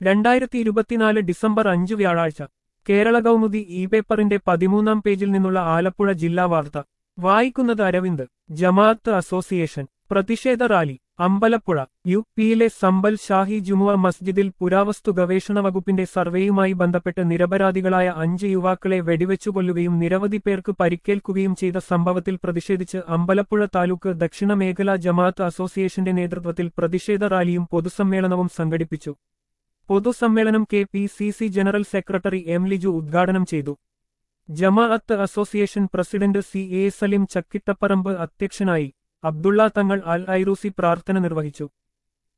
രണ്ടായിരത്തി ഇരുപത്തിനാല് ഡിസംബർ അഞ്ച് വ്യാഴാഴ്ച കേരള കൗമുദി ഇ പേപ്പറിന്റെ പതിമൂന്നാം പേജിൽ നിന്നുള്ള ആലപ്പുഴ ജില്ലാ വാർത്ത വായിക്കുന്നത് അരവിന്ദ് ജമാഅത്ത് അസോസിയേഷൻ പ്രതിഷേധ റാലി അമ്പലപ്പുഴ യു പിയിലെ സമ്പൽ ഷാഹി ജുമുഅ മസ്ജിദിൽ പുരാവസ്തു ഗവേഷണ വകുപ്പിന്റെ സർവേയുമായി ബന്ധപ്പെട്ട് നിരപരാധികളായ അഞ്ച് യുവാക്കളെ വെടിവെച്ചു കൊല്ലുകയും നിരവധി പേർക്ക് പരിക്കേൽക്കുകയും ചെയ്ത സംഭവത്തിൽ പ്രതിഷേധിച്ച് അമ്പലപ്പുഴ താലൂക്ക് ദക്ഷിണ മേഖലാ ജമാഅത്ത് അസോസിയേഷന്റെ നേതൃത്വത്തിൽ പ്രതിഷേധ റാലിയും പൊതുസമ്മേളനവും സംഘടിപ്പിച്ചു പൊതുസമ്മേളനം K P C C general secretary M Liju ഉദ്ഘാടനം ചെയ്തു Jamaat association president C A Salim Chakkittapparamba അധ്യക്ഷനായി അബ്ദുള്ള തങ്ങൾ അൽ ഐറൂസി പ്രാർത്ഥന നിർവഹിച്ചു